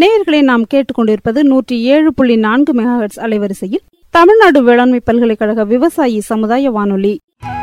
நேயர்களை நாம் கேட்டுக்கொண்டிருப்பது நூற்றி ஏழு புள்ளி நான்கு மெகாஹெட்ஸ் அலைவரிசையில் தமிழ்நாடு வேளாண்மை பல்கலைக்கழக விவசாயி சமுதாய வானொலி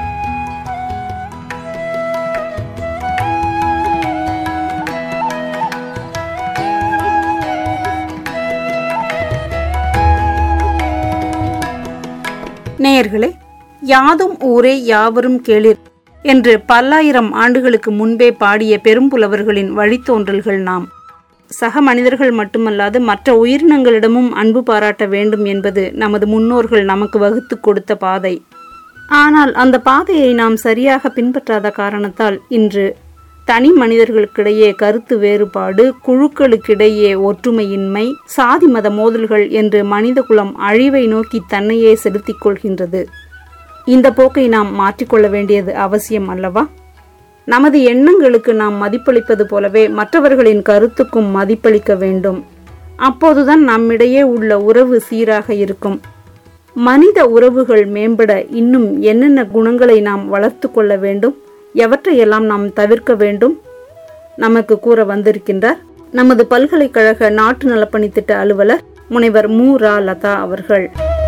நேயர்களே யாதும் ஊரே யாவரும் கேளிர் என்று பல்லாயிரம் ஆண்டுகளுக்கு முன்பே பாடிய பெரும்புலவர்களின் வழித்தோன்றல்கள் நாம் சக மனிதர்கள் மட்டுமல்லாது மற்ற உயிரினங்களிடமும் அன்பு பாராட்ட வேண்டும் என்பது நமது முன்னோர்கள் நமக்கு வகுத்து கொடுத்த பாதை ஆனால் அந்த பாதையை நாம் சரியாக பின்பற்றாத காரணத்தால் இன்று தனி மனிதர்களுக்கிடையே கருத்து வேறுபாடு குழுக்களுக்கிடையே ஒற்றுமையின்மை சாதி மத மோதல்கள் என்று மனிதகுலம் அழிவை நோக்கி தன்னையே செலுத்திக் கொள்கின்றது இந்த போக்கை நாம் மாற்றிக்கொள்ள வேண்டியது அவசியம் அல்லவா நமது எண்ணங்களுக்கு நாம் மதிப்பளிப்பது போலவே மற்றவர்களின் கருத்துக்கும் மதிப்பளிக்க வேண்டும் அப்போதுதான் நம்மிடையே உள்ள உறவு சீராக இருக்கும் மனித உறவுகள் மேம்பட இன்னும் என்னென்ன குணங்களை நாம் வளர்த்து கொள்ள வேண்டும் எவற்றையெல்லாம் நாம் தவிர்க்க வேண்டும் நமக்கு கூற வந்திருக்கின்றார் நமது பல்கலைக்கழக நாட்டு நலப்பணி திட்ட அலுவலர் முனைவர் மு ரா லதா அவர்கள்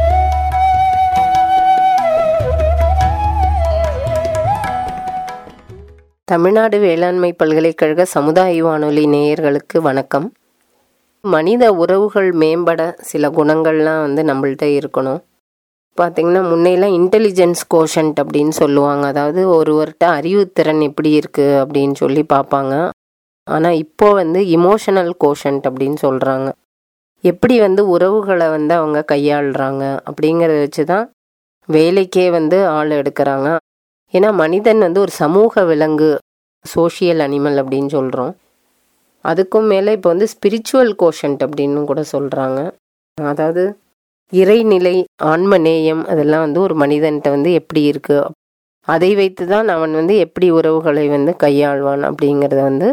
தமிழ்நாடு வேளாண்மை பல்கலைக்கழக சமுதாய வானொலி நேயர்களுக்கு வணக்கம் மனித உறவுகள் மேம்பட சில குணங்கள்லாம் வந்து நம்மள்ட்ட இருக்கணும் பார்த்திங்கன்னா முன்னையெல்லாம் இன்டெலிஜென்ஸ் கோஷன்ட் அப்படின்னு சொல்லுவாங்க அதாவது ஒருவர்கிட்ட அறிவுத்திறன் எப்படி இருக்குது அப்படின்னு சொல்லி பார்ப்பாங்க ஆனால் இப்போ வந்து இமோஷனல் கோஷன்ட் அப்படின்னு சொல்கிறாங்க எப்படி வந்து உறவுகளை வந்து அவங்க கையாளுறாங்க அப்படிங்கிறத வச்சு தான் வேலைக்கே வந்து ஆள் எடுக்கிறாங்க ஏன்னா மனிதன் வந்து ஒரு சமூக விலங்கு சோஷியல் அனிமல் அப்படின்னு சொல்கிறோம் அதுக்கும் மேலே இப்போ வந்து ஸ்பிரிச்சுவல் கோஷன்ட் அப்படின்னு கூட சொல்கிறாங்க அதாவது இறைநிலை ஆன்ம நேயம் அதெல்லாம் வந்து ஒரு மனிதன்கிட்ட வந்து எப்படி இருக்குது அதை வைத்து தான் அவன் வந்து எப்படி உறவுகளை வந்து கையாள்வான் அப்படிங்கிறத வந்து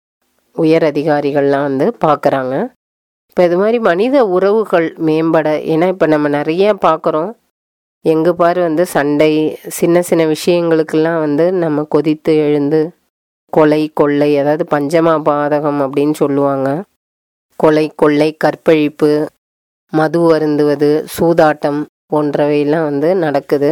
உயர் அதிகாரிகள்லாம் வந்து பார்க்குறாங்க இப்போ இது மாதிரி மனித உறவுகள் மேம்பட ஏன்னா இப்போ நம்ம நிறைய பார்க்குறோம் எங்கே பாரு வந்து சண்டை சின்ன சின்ன விஷயங்களுக்கெல்லாம் வந்து நம்ம கொதித்து எழுந்து கொலை கொள்ளை அதாவது பஞ்சமா பாதகம் அப்படின்னு சொல்லுவாங்க கொலை கொள்ளை கற்பழிப்பு மது அருந்துவது சூதாட்டம் போன்றவையெல்லாம் வந்து நடக்குது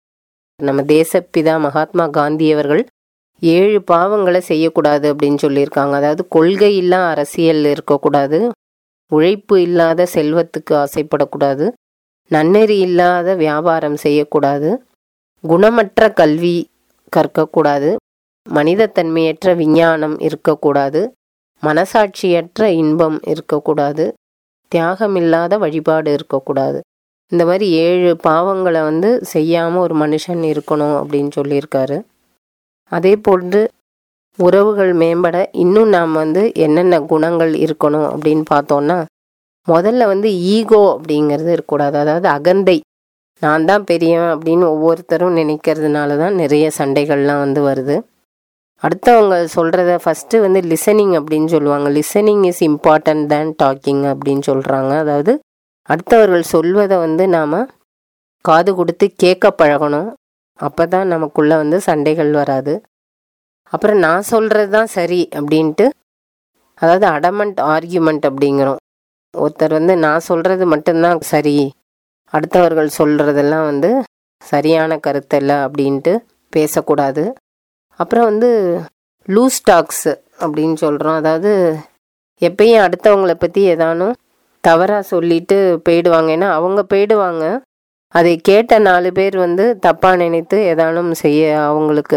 நம்ம தேசப்பிதா மகாத்மா காந்தி அவர்கள் ஏழு பாவங்களை செய்யக்கூடாது அப்படின்னு சொல்லியிருக்காங்க அதாவது கொள்கை இல்லா அரசியல் இருக்கக்கூடாது உழைப்பு இல்லாத செல்வத்துக்கு ஆசைப்படக்கூடாது நன்னெறி இல்லாத வியாபாரம் செய்யக்கூடாது குணமற்ற கல்வி கற்கக்கூடாது மனிதத்தன்மையற்ற விஞ்ஞானம் இருக்கக்கூடாது மனசாட்சியற்ற இன்பம் இருக்கக்கூடாது தியாகமில்லாத வழிபாடு இருக்கக்கூடாது இந்த மாதிரி ஏழு பாவங்களை வந்து செய்யாமல் ஒரு மனுஷன் இருக்கணும் அப்படின்னு சொல்லியிருக்காரு அதே போன்று உறவுகள் மேம்பட இன்னும் நாம் வந்து என்னென்ன குணங்கள் இருக்கணும் அப்படின்னு பார்த்தோன்னா முதல்ல வந்து ஈகோ அப்படிங்கிறது இருக்கக்கூடாது அதாவது அகந்தை நான் தான் பெரியவன் அப்படின்னு ஒவ்வொருத்தரும் நினைக்கிறதுனால தான் நிறைய சண்டைகள்லாம் வந்து வருது அடுத்தவங்க சொல்கிறத ஃபஸ்ட்டு வந்து லிசனிங் அப்படின்னு சொல்லுவாங்க listening is important than talking அப்படின்னு சொல்கிறாங்க அதாவது அடுத்தவர்கள் சொல்வதை வந்து நாம் காது கொடுத்து கேட்க பழகணும் அப்போ தான் நமக்குள்ளே வந்து சண்டைகள் வராது அப்புறம் நான் சொல்கிறது தான் சரி அப்படின்ட்டு அதாவது அடமண்ட் ஆர்கியூமெண்ட் அப்படிங்கிறோம் ஒருத்தர் வந்து நான் சொல்கிறது மட்டும்தான் சரி அடுத்தவர்கள் சொல்கிறதெல்லாம் வந்து சரியான கருத்தல்ல அப்படின்ட்டு பேசக்கூடாது அப்புறம் வந்து லூஸ் டாக்ஸ் அப்படின்னு சொல்கிறோம் அதாவது எப்பயும் அடுத்தவங்கள பற்றி ஏதானும் தவறாக சொல்லிட்டு போயிடுவாங்க ஏன்னா அவங்க போயிடுவாங்க அதை கேட்ட நாலு பேர் வந்து தப்பாக நினைத்து ஏதானும் செய்ய அவங்களுக்கு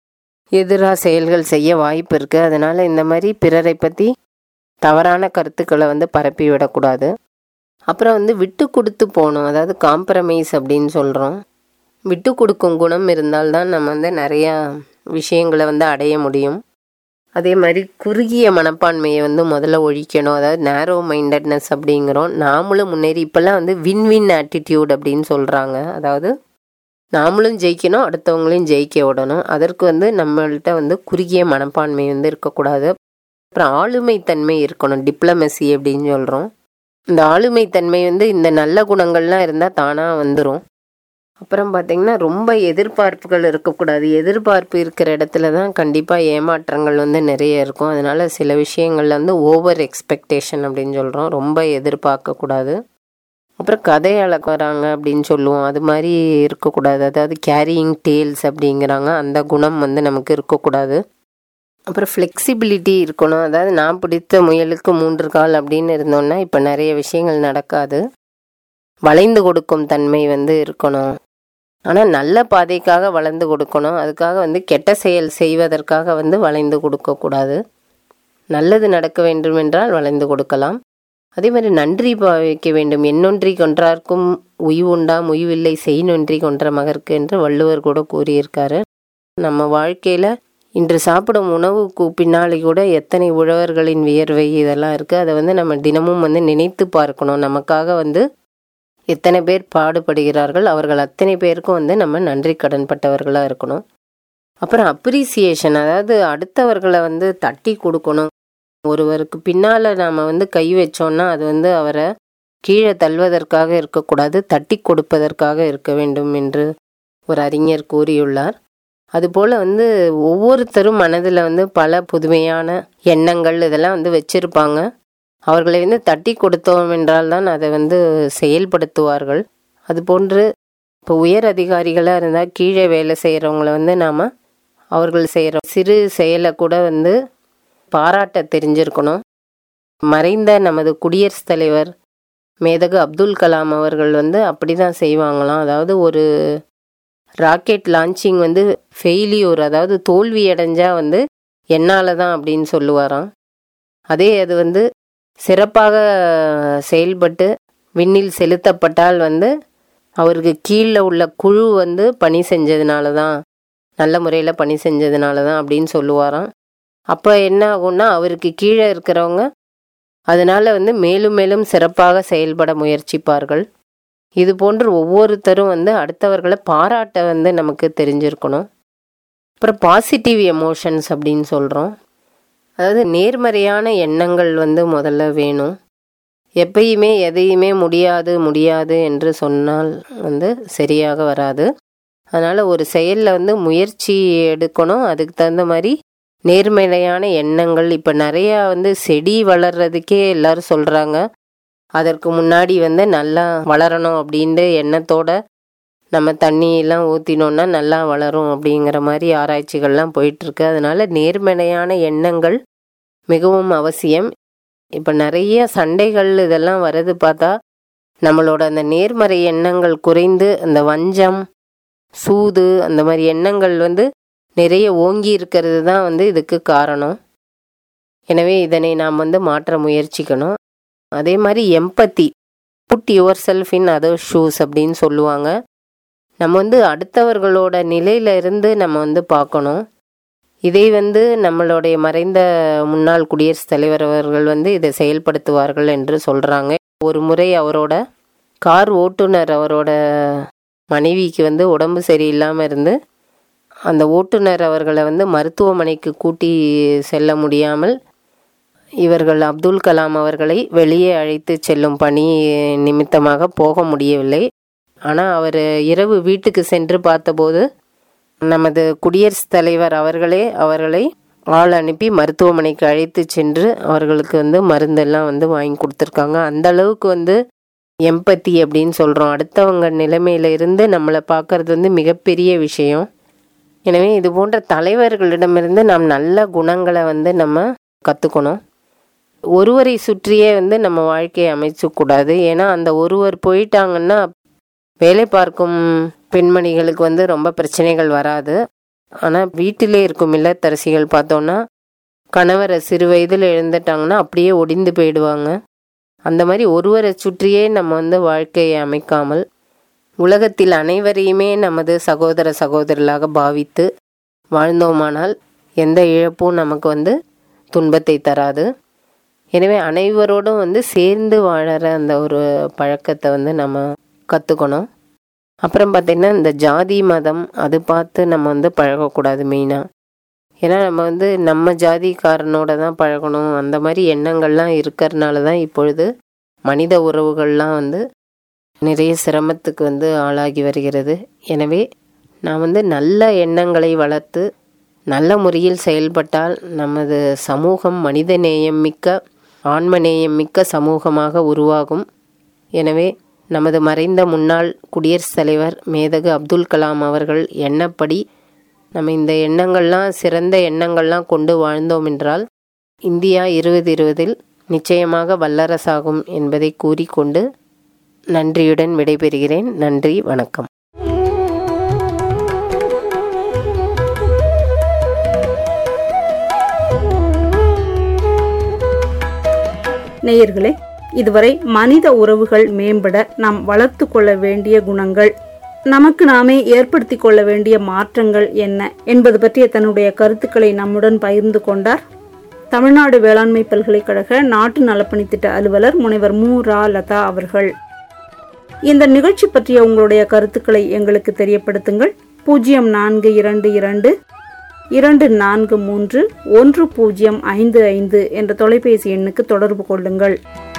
எதிராக செயல்கள் செய்ய வாய்ப்பு இருக்குது அதனால் இந்த மாதிரி பிறரை பற்றி தவறான கருத்துக்களை வந்து பரப்பி விடக்கூடாது அப்புறம் வந்து விட்டு கொடுத்து போகணும் அதாவது காம்ப்ரமைஸ் அப்படின்னு சொல்கிறோம் விட்டு கொடுக்கும் குணம் இருந்தால்தான் நம்ம வந்து நிறையா விஷயங்களை வந்து அடைய முடியும் அதே மாதிரி குறுகிய மனப்பான்மையை வந்து முதல்ல ஒழிக்கணும் அதாவது நேரோ மைண்டட்னஸ் அப்படிங்கிறோம் நாமளும் முன்னேறி இப்போல்லாம் வந்து வின் வின் ஆட்டிடியூட் அப்படின்னு சொல்கிறாங்க அதாவது நாமளும் ஜெயிக்கணும் அடுத்தவங்களையும் ஜெயிக்க விடணும் அதற்கு வந்து நம்மள்கிட்ட வந்து குறுகிய மனப்பான்மை வந்து இருக்கக்கூடாது அப்புறம் ஆளுமை தன்மை இருக்கணும் டிப்ளமசி அப்படின்னு சொல்கிறோம் இந்த ஆளுமை தன்மை வந்து இந்த நல்ல குணங்கள்லாம் இருந்தால் தானாக வந்துடும் அப்புறம் பார்த்திங்கன்னா ரொம்ப எதிர்பார்ப்புகள் இருக்கக்கூடாது எதிர்பார்ப்பு இருக்கிற இடத்துல தான் கண்டிப்பாக ஏமாற்றங்கள் வந்து நிறைய இருக்கும் அதனால் சில விஷயங்கள்ல வந்து ஓவர் எக்ஸ்பெக்டேஷன் அப்படின்னு சொல்கிறோம் ரொம்ப எதிர்பார்க்கக்கூடாது அப்புறம் கதை அளக்குறாங்க அப்படின்னு சொல்லுவோம் அது மாதிரி இருக்கக்கூடாது அதாவது கேரியிங் டேல்ஸ் அப்படிங்கிறாங்க அந்த குணம் வந்து நமக்கு இருக்கக்கூடாது அப்புறம் ஃப்ளெக்சிபிலிட்டி இருக்கணும் அதாவது நான் பிடித்த முயலுக்கு மூன்று கால் அப்படின்னு இருந்தோன்னா இப்போ நிறைய விஷயங்கள் நடக்காது வளைந்து கொடுக்கும் தன்மை வந்து இருக்கணும் ஆனால் நல்ல பாதைக்காக வளைந்து கொடுக்கணும் அதுக்காக வந்து கெட்ட செயல் செய்வதற்காக வந்து வளைந்து கொடுக்கக்கூடாது நல்லது நடக்க வேண்டும் என்றால் வளைந்து கொடுக்கலாம் அதே மாதிரி நன்றி பாவிக்க வேண்டும் என்னொன்றி கொன்றார்க்கும் உய்வுண்டாம் உய்வில்லை செய் நொன்றி கொன்ற மகற்கு என்று வள்ளுவர் கூட கூறியிருக்காரு நம்ம வாழ்க்கையில் இன்று சாப்பிடும் உணவுக்கு பின்னாடி கூட எத்தனை உழவர்களின் வியர்வை இதெல்லாம் இருக்குது அதை வந்து நம்ம தினமும் வந்து நினைத்து பார்க்கணும் நமக்காக வந்து எத்தனை பேர் பாடுபடுகிறார்கள் அவர்கள் அத்தனை பேருக்கும் வந்து நம்ம நன்றி கடன்பட்டவர்களாக இருக்கணும் அப்புறம் அப்ரிசியேஷன் அதாவது அடுத்தவர்களை வந்து தட்டி கொடுக்கணும் ஒருவருக்கு பின்னால் நாம் வந்து கை வச்சோன்னா அது வந்து அவரை கீழே தள்ளுவதற்காக இருக்கக்கூடாது தட்டி கொடுப்பதற்காக இருக்க வேண்டும் என்று ஒரு அறிஞர் கூறியுள்ளார் அதுபோல் வந்து ஒவ்வொருத்தரும் மனதில் வந்து பல புதுமையான எண்ணங்கள் இதெல்லாம் வந்து வச்சுருப்பாங்க அவர்களை வந்து தட்டி கொடுத்தோம் என்றால் தான் அதை வந்து செயல்படுத்துவார்கள் அதுபோன்று இப்போ உயர் அதிகாரிகளாக இருந்தால் கீழே வேலை செய்கிறவங்கள வந்து நாம் அவர்கள் செய்கிற சிறு செயலை கூட வந்து பாராட்ட தெரிஞ்சிருக்கணும் மறைந்த நமது குடியரசுத் தலைவர் மேதகு அப்துல் கலாம் அவர்கள் வந்து அப்படி தான் செய்வாங்களாம் அதாவது ஒரு ராக்கெட் லான்ச்சிங் வந்து ஃபெயிலியூர் அதாவது தோல்வி அடைஞ்சால் வந்து என்னால் தான் அப்படின்னு சொல்லுவாராம் அதே அது வந்து சிறப்பாக செயல்பட்டு விண்ணில் செலுத்தப்பட்டால் வந்து அவருக்கு கீழே உள்ள குழு வந்து பணி செஞ்சதுனால தான் நல்ல முறையில் பணி செஞ்சதுனால தான் அப்படின்னு சொல்லுவாராம் அப்போ என்ன ஆகும்னா அவருக்கு கீழே இருக்கிறவங்க அதனால் வந்து மேலும் மேலும் சிறப்பாக செயல்பட முயற்சிப்பார்கள் இது போன்று ஒவ்வொருத்தரும் வந்து அடுத்தவர்களை பாராட்ட வந்து நமக்கு தெரிஞ்சிருக்கணும் அப்புறம் பாசிட்டிவ் எமோஷன்ஸ் அப்படின்னு சொல்கிறோம் அதாவது நேர்மறையான எண்ணங்கள் வந்து முதல்ல வேணும் எப்பயுமே எதையுமே முடியாது முடியாது என்று சொன்னால் வந்து சரியாக வராது அதனால் ஒரு செயலில் வந்து முயற்சி எடுக்கணும் அதுக்கு தகுந்த மாதிரி நேர்மறையான எண்ணங்கள் இப்போ நிறையா வந்து செடி வளர்றதுக்கே எல்லாரும் சொல்கிறாங்க அதற்கு முன்னாடி வந்து நல்லா வளரணும் அப்படின்ற எண்ணத்தோட நம்ம தண்ணியெல்லாம் ஊற்றினோன்னா நல்லா வளரும் அப்படிங்கிற மாதிரி ஆராய்ச்சிகள்லாம் போயிட்டுருக்கு அதனால் நேர்மறையான எண்ணங்கள் மிகவும் அவசியம் இப்போ நிறைய சண்டைகள் இதெல்லாம் வருது பார்த்தா நம்மளோட அந்த நேர்மறை எண்ணங்கள் குறைந்து அந்த வஞ்சம் சூது அந்த மாதிரி எண்ணங்கள் வந்து நிறைய ஓங்கி இருக்கிறது தான் வந்து இதுக்கு காரணம் எனவே இதனை நாம் வந்து மாற்ற முயற்சிக்கணும் அதே மாதிரி empathy put yourself in other shoes அப்படின்னு சொல்லுவாங்க நம்ம வந்து அடுத்தவர்களோட நிலையில இருந்து நம்ம வந்து பார்க்கணும் இதை வந்து நம்மளுடைய மறைந்த முன்னாள் குடியரசுத் தலைவர் அவர்கள் வந்து இதை செயல்படுத்துவார்கள் என்று சொல்கிறாங்க ஒரு முறை அவரோட கார் ஓட்டுநர் அவரோட மனைவிக்கு வந்து உடம்பு சரியில்லாமல் இருந்து அந்த ஓட்டுநர் அவர்களை வந்து மருத்துவமனைக்கு கூட்டி செல்ல முடியாமல் இவர்கள் அப்துல் கலாம் அவர்களை வெளியே அழைத்து செல்லும் பணி நிமித்தமாக போக முடியவில்லை ஆனால் அவர் இரவு வீட்டுக்கு சென்று பார்த்தபோது நமது குடியரசுத் தலைவர் அவர்களே அவர்களை ஆள் அனுப்பி மருத்துவமனைக்கு அழைத்து சென்று அவர்களுக்கு வந்து மருந்தெல்லாம் வந்து வாங்கி கொடுத்துருக்காங்க அந்த அளவுக்கு வந்து எம்பத்தி அப்படின்னு சொல்கிறோம் அடுத்தவங்க நிலைமையில இருந்து நம்மளை பார்க்கறது வந்து மிகப்பெரிய விஷயம் எனவே இது போன்ற தலைவர்களிடமிருந்து நாம் நல்ல குணங்களை வந்து நம்ம கற்றுக்கணும் ஒருவரை சுற்றியே வந்து நம்ம வாழ்க்கையை அமைச்சக்கூடாது ஏன்னா அந்த ஒருவர் போயிட்டாங்கன்னா வேலை பார்க்கும் பெண்மணிகளுக்கு வந்து ரொம்ப பிரச்சனைகள் வராது ஆனால் வீட்டிலே இருக்கும் இல்லத்தரசிகள் பார்த்தோன்னா கணவரை சிறு வயதில் இழந்துட்டாங்கன்னா அப்படியே ஒடிந்து போயிடுவாங்க அந்த மாதிரி ஒருவரை சுற்றியே நம்ம வந்து வாழ்க்கையை அமைக்காமல் உலகத்தில் அனைவரையுமே நமது சகோதர சகோதரர்களாக பாவித்து வாழ்ந்தோமானால் எந்த இழப்பும் நமக்கு வந்து துன்பத்தை தராது எனவே அனைவரோடும் வந்து சேர்ந்து வாழற அந்த ஒரு பழக்கத்தை வந்து நம்ம கற்றுக்கணும் அப்புறம் பார்த்திங்கன்னா இந்த ஜாதி மதம் அது பார்த்து நம்ம வந்து பழகக்கூடாது மெயினாக ஏன்னா நம்ம வந்து நம்ம ஜாதிக்காரனோட தான் பழகணும் அந்த மாதிரி எண்ணங்கள்லாம் இருக்கிறனால தான் இப்பொழுது மனித உறவுகள்லாம் வந்து நிறைய சிரமத்துக்கு வந்து ஆளாகி வருகிறது எனவே நாம் வந்து நல்ல எண்ணங்களை வளர்த்து நல்ல முறையில் செயல்பட்டால் நமது சமூகம் மனிதநேயம் மிக்க ஆன்மநேயம் மிக்க சமூகமாக உருவாகும் எனவே நமது மறைந்த முன்னாள் குடியரசுத் தலைவர் மேதகு அப்துல் கலாம் அவர்கள் எண்ணப்படி நம்ம இந்த எண்ணங்கள்லாம் சிறந்த எண்ணங்கள்லாம் கொண்டு வாழ்ந்தோம் என்றால் இந்தியா இருபது இருபதில் நிச்சயமாக வல்லரசாகும் என்பதை கூறிக்கொண்டு நன்றியுடன் விடைபெறுகிறேன் நன்றி வணக்கம் நேயர்களே இதுவரை மனித உறவுகள் மேம்பட நாம் வளர்த்து கொள்ள வேண்டிய குணங்கள் நமக்கு நாமே ஏற்படுத்தி கொள்ள வேண்டிய மாற்றங்கள் என்ன என்பது பற்றிய தன்னுடைய கருத்துக்களை நம்முடன் பகிர்ந்து கொண்டார் தமிழ்நாடு வேளாண்மை பல்கலைக்கழக நாட்டு நலப்பணித்திட்ட அலுவலர் முனைவர் மு ரா லதா அவர்கள் இந்த நிகழ்ச்சி பற்றிய உங்களுடைய கருத்துக்களை எங்களுக்கு தெரியப்படுத்துங்கள் பூஜ்ஜியம் நான்கு இரண்டு இரண்டு இரண்டு நான்கு மூன்று ஒன்று பூஜ்ஜியம் ஐந்து ஐந்து என்ற தொலைபேசி எண்ணுக்கு தொடர்பு கொள்ளுங்கள்